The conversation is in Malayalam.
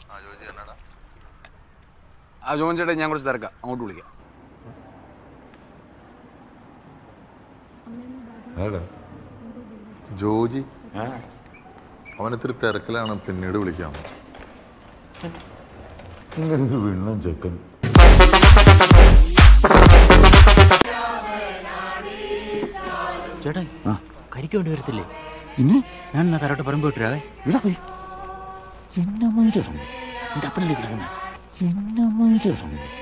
ആ ജോൺ ചേട്ടാ ഞാൻ കുറച്ച് തിരക്കാം അങ്ങോട്ട് വിളിക്കാം ജോജി അവനിത്തിരി തിരക്കിലാണ് പിന്നീട് വിളിക്കാം ഇങ്ങനെ വീണ്ടും ചെക്കൻ ചേട്ടാ കരിക്ക് വേണ്ടി വരത്തില്ലേ ഇനി ഞാൻ എന്നാ കരോട്ടെ പറമ്പ് വിട്ടുരാവേ ഇവിടെ പോയി എന്നെ മൈലിടണം എൻ്റെ അപ്പനല്ലേ കിടക്കുന്നത് എന്നെ മൈലിടണം